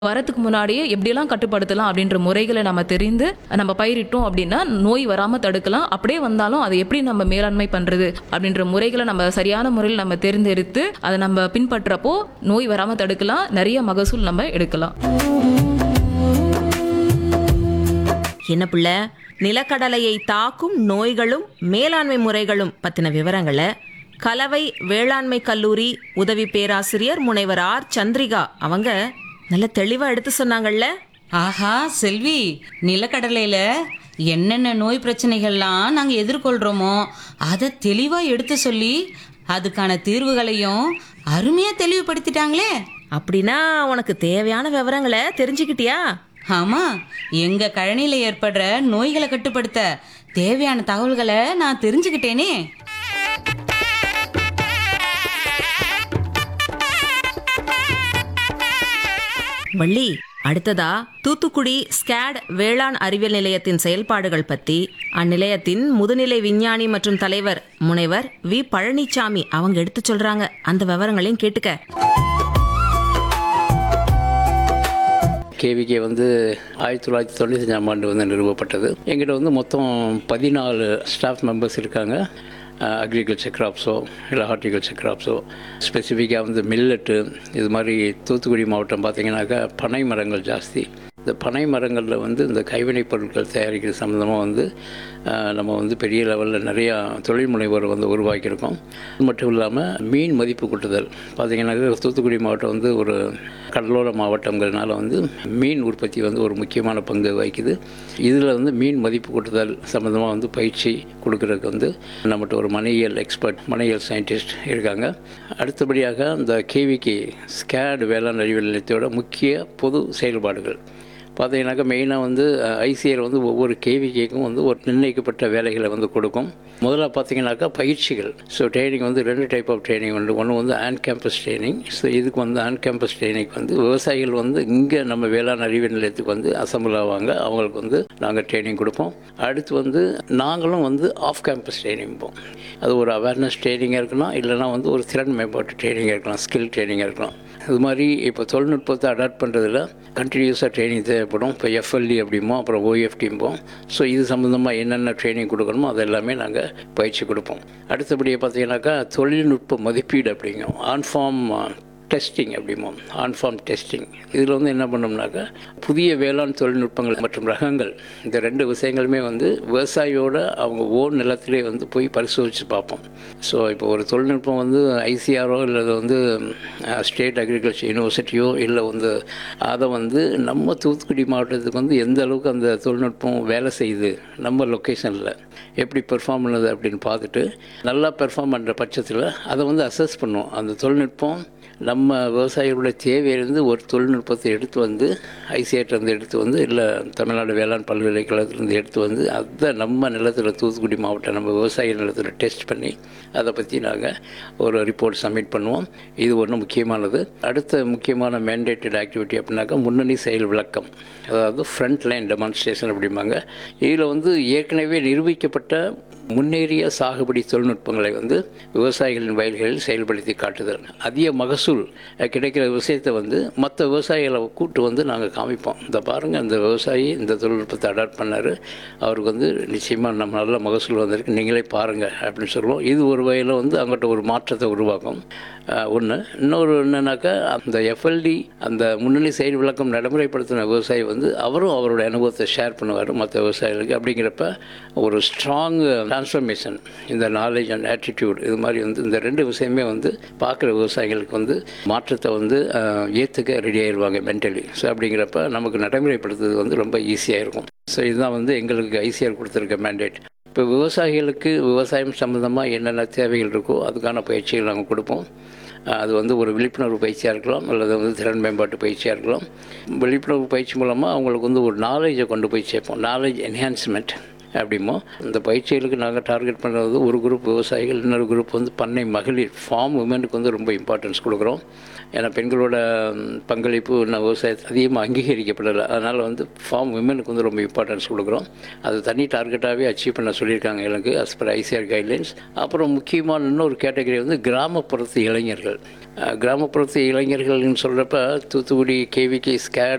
வரத்துக்கு முன்னாடியே எப்படியெல்லாம் கட்டுப்படுத்தலாம் அப்படின்ற முறைகளை நம்ம தெரிந்து நம்ம பயிரிட்டோம் அப்படின்னா நோய் வராம தடுக்கலாம் அப்படியே வந்தாலும் அதை எப்படி நம்ம மேலாண்மை பண்றது அப்படின்ற முறைகளை நம்ம சரியான முறையில் நம்ம தேர்ந்தெடுத்து அதை நம்ம பின்பற்றப்போ நோய் வராம தடுக்கலாம் நிறைய மகசூல் நம்ம எடுக்கலாம் என்ன பிள்ளை நிலக்கடலையை தாக்கும் நோய்களும் மேலாண்மை முறைகளும் பத்தின விவரங்களை கலவை வேளாண்மை கல்லூரி உதவி பேராசிரியர் முனைவர் ஆர் சந்திரிகா அவங்க நல்ல தெளிவா எடுத்து சொன்னாங்கல்ல ஆஹா செல்வி நிலக்கடலையில என்னென்ன நோய் பிரச்சனைகள்லாம் நாங்கள் எதிர்கொள்கிறோமோ அதை தெளிவாக எடுத்து சொல்லி அதுக்கான தீர்வுகளையும் அருமையாக தெளிவுபடுத்திட்டாங்களே அப்படின்னா உனக்கு தேவையான விவரங்களை தெரிஞ்சுக்கிட்டியா ஆமா எங்க கழனியில ஏற்படுற நோய்களை கட்டுப்படுத்த தேவையான தகவல்களை நான் தெரிஞ்சுக்கிட்டேனே வள்ளி அடுத்ததா தூத்துக்குடி ஸ்கேட் வேளாண் அறிவியல் நிலையத்தின் செயல்பாடுகள் பத்தி அந்நிலையத்தின் முதுநிலை விஞ்ஞானி மற்றும் தலைவர் முனைவர் வி பழனிசாமி அவங்க எடுத்து சொல்றாங்க அந்த விவரங்களையும் கேட்டுக்க கேவிகே வந்து ஆயிரத்தி தொள்ளாயிரத்தி தொண்ணூத்தஞ்சாம் ஆண்டு வந்து நிறுவப்பட்டது எங்கிட்ட வந்து மொத்தம் பதினாலு ஸ்டாஃப் மெம்பர்ஸ் இருக்காங்க அக்ரிகல்ச்சர் கிராப்ஸோ இல்லை ஹார்டிகல்ச்சர் கிராப்ஸோ ஸ்பெசிஃபிக்காக வந்து மில்லட்டு இது மாதிரி தூத்துக்குடி மாவட்டம் பார்த்திங்கனாக்கா பனை மரங்கள் ஜாஸ்தி இந்த பனை மரங்களில் வந்து இந்த கைவினைப் பொருட்கள் தயாரிக்கிற சம்மந்தமாக வந்து அஹ், நம்ம வந்து பெரிய லெவலில் நிறையா தொழில் முனைவோர் வந்து உருவாக்கியிருக்கோம் அது மட்டும் இல்லாமல் மீன் மதிப்பு கூட்டுதல் பார்த்திங்கனாக்கா தூத்துக்குடி மாவட்டம் வந்து ஒரு கடலோர மாவட்டங்கிறதுனால வந்து மீன் உற்பத்தி வந்து ஒரு முக்கியமான பங்கு வகிக்குது இதில் வந்து மீன் மதிப்பு கூட்டுதல் சம்மந்தமாக வந்து பயிற்சி கொடுக்கறதுக்கு வந்து நம்மகிட்ட ஒரு மனையியல் எக்ஸ்பர்ட் மனையியல் சயின்டிஸ்ட் இருக்காங்க அடுத்தபடியாக இந்த கேவிகே ஸ்கேட் வேளாண் அறிவியல் நிலையத்தோட முக்கிய பொது செயல்பாடுகள் பார்த்தீங்கன்னாக்கா மெயினாக வந்து ஐசிஆர் வந்து ஒவ்வொரு கேவிகேக்கும் வந்து ஒரு நிர்ணயிக்கப்பட்ட வேலைகளை வந்து கொடுக்கும் முதல்ல பார்த்தீங்கன்னாக்கா பயிற்சிகள் ஸோ ட்ரைனிங் வந்து ரெண்டு டைப் ஆஃப் ட்ரைனிங் உண்டு ஒன்று வந்து ஆன் கேம்பஸ் ட்ரைனிங் ஸோ இதுக்கு வந்து ஆன் கேம்பஸ் ட்ரைனிங் வந்து விவசாயிகள் வந்து இங்கே நம்ம வேளாண் அறிவியல் நிலையத்துக்கு வந்து அசம்பிள் ஆவாங்க அவங்களுக்கு வந்து நாங்கள் ட்ரைனிங் கொடுப்போம் அடுத்து வந்து நாங்களும் வந்து ஆஃப் கேம்பஸ் ட்ரைனிங் போம் அது ஒரு அவேர்னஸ் ட்ரைனிங்காக இருக்கலாம் இல்லைனா வந்து ஒரு திறன் மேம்பாட்டு ட்ரைனிங்காக இருக்கலாம் ஸ்கில் ட்ரைனிங்காக இருக்கலாம் இது மாதிரி இப்போ தொழில்நுட்பத்தை அடாப்ட் பண்ணுறதுல கண்டினியூஸாக ட்ரைனிங் தேவைப்படும் இப்போ எஃப்எல்டி அப்படிமோ அப்புறம் ஓஎஃப்டிம்போம் ஸோ இது சம்மந்தமாக என்னென்ன ட்ரைனிங் கொடுக்கணுமோ அது எல்லாமே நாங்கள் பயிற்சி கொடுப்போம் அடுத்தபடியாக பார்த்தீங்கன்னாக்கா தொழில்நுட்ப மதிப்பீடு அப்படிங்கும் ஆன்ஃபார்ம் டெஸ்டிங் அப்படிமோ ஆன்ஃபார்ம் டெஸ்டிங் இதில் வந்து என்ன பண்ணோம்னாக்கா புதிய வேளாண் தொழில்நுட்பங்கள் மற்றும் ரகங்கள் இந்த ரெண்டு விஷயங்களுமே வந்து விவசாயியோட அவங்க ஓன் நிலத்திலே வந்து போய் பரிசோதித்து பார்ப்போம் ஸோ இப்போ ஒரு தொழில்நுட்பம் வந்து ஐசிஆரோ இல்லை வந்து ஸ்டேட் அக்ரிகல்ச்சர் யூனிவர்சிட்டியோ இல்லை வந்து அதை வந்து நம்ம தூத்துக்குடி மாவட்டத்துக்கு வந்து எந்த அளவுக்கு அந்த தொழில்நுட்பம் வேலை செய்யுது நம்ம லொக்கேஷனில் எப்படி பெர்ஃபார்ம் பண்ணுது அப்படின்னு பார்த்துட்டு நல்லா பெர்ஃபார்ம் பண்ணுற பட்சத்தில் அதை வந்து அசஸ் பண்ணுவோம் அந்த தொழில்நுட்பம் நம்ம விவசாயிகளுடைய தேவையிலிருந்து ஒரு தொழில்நுட்பத்தை எடுத்து வந்து ஐசிஐட்டிலேருந்து எடுத்து வந்து இல்லை தமிழ்நாடு வேளாண் பல்கலைக்கழகத்திலேருந்து எடுத்து வந்து அதை நம்ம நிலத்தில் தூத்துக்குடி மாவட்டம் நம்ம விவசாய நிலத்தில் டெஸ்ட் பண்ணி அதை பற்றி நாங்கள் ஒரு ரிப்போர்ட் சப்மிட் பண்ணுவோம் இது ஒன்று முக்கியமானது அடுத்த முக்கியமான மேண்டேட்டட் ஆக்டிவிட்டி அப்படின்னாக்கா முன்னணி செயல் விளக்கம் அதாவது ஃப்ரண்ட் லைன் டெமான்ஸ்ட்ரேஷன் அப்படிம்பாங்க இதில் வந்து ஏற்கனவே நிரூபிக்கப்பட்ட முன்னேறிய சாகுபடி தொழில்நுட்பங்களை வந்து விவசாயிகளின் வயல்களில் செயல்படுத்தி காட்டுதல் அதிக மகசூல் அஹ், கிடைக்கிற விஷயத்தை வந்து மற்ற விவசாயிகளை கூட்டு வந்து நாங்கள் காமிப்போம் இந்த பாருங்கள் இந்த விவசாயி இந்த தொழில்நுட்பத்தை அடாப்ட் பண்ணார் அவருக்கு வந்து நிச்சயமாக நம்ம நல்ல மகசூல் வந்திருக்கு நீங்களே பாருங்கள் அப்படின்னு சொல்லுவோம் இது ஒரு வகையில் வந்து அவங்ககிட்ட ஒரு மாற்றத்தை உருவாக்கும் ஒன்று இன்னொரு என்னன்னாக்கா அந்த எஃப்எல்டி அந்த முன்னணி செயல் விளக்கம் நடைமுறைப்படுத்தின விவசாயி வந்து அவரும் அவரோட அனுபவத்தை ஷேர் பண்ணுவார் மற்ற விவசாயிகளுக்கு அப்படிங்கிறப்ப ஒரு ஸ்ட்ராங் டிரான்ஸ்ஃபர்மேஷன் இந்த நாலேஜ் அண்ட் ஆட்டிடியூட் இது மாதிரி வந்து இந்த ரெண்டு விஷயமே வந்து பார்க்குற விவசாயிகளுக்கு வந்து மாற்றத்தை வந்து ஏற்றுக்க ரெடி ஆயிடுவாங்க மென்டலி ஸோ அப்படிங்கிறப்ப நமக்கு நடைமுறைப்படுத்துறது வந்து ரொம்ப ஈஸியாக இருக்கும் ஸோ இதுதான் வந்து எங்களுக்கு ஐசிஆர் கொடுத்துருக்க மேண்டேட் இப்போ விவசாயிகளுக்கு விவசாயம் சம்மந்தமாக என்னென்ன தேவைகள் இருக்கோ அதுக்கான பயிற்சிகள் நாங்கள் கொடுப்போம் அது வந்து ஒரு விழிப்புணர்வு பயிற்சியாக இருக்கலாம் அல்லது வந்து திறன் மேம்பாட்டு பயிற்சியாக இருக்கலாம் விழிப்புணர்வு பயிற்சி மூலமாக அவங்களுக்கு வந்து ஒரு நாலேஜை கொண்டு போய் சேர்ப்போம் நாலேஜ் என்ஹான்ஸ்மெண்ட் அப்படிமோ இந்த பயிற்சிகளுக்கு நாங்கள் டார்கெட் பண்ணுறது ஒரு குரூப் விவசாயிகள் இன்னொரு குரூப் வந்து பண்ணை மகளிர் ஃபார்ம் உமனுக்கு வந்து ரொம்ப இம்பார்ட்டன்ஸ் கொடுக்குறோம் ஏன்னா பெண்களோட ம், பங்களிப்பு இன்னும் விவசாயத்தை அதிகமாக அங்கீகரிக்கப்படலை அதனால் வந்து ஃபார்ம் விமனுக்கு வந்து ரொம்ப இம்பார்ட்டன்ஸ் கொடுக்குறோம் அது தனி டார்கெட்டாகவே அச்சீவ் பண்ண சொல்லியிருக்காங்க எனக்கு as per ஐசிஆர் கைட்லைன்ஸ் அப்புறம் முக்கியமான இன்னொரு கேட்டகரி வந்து கிராமப்புறத்து இளைஞர்கள் அஹ், கிராமப்புறத்து இளைஞர்கள்னு சொல்கிறப்ப தூத்துக்குடி கேவிகே ஸ்கேட்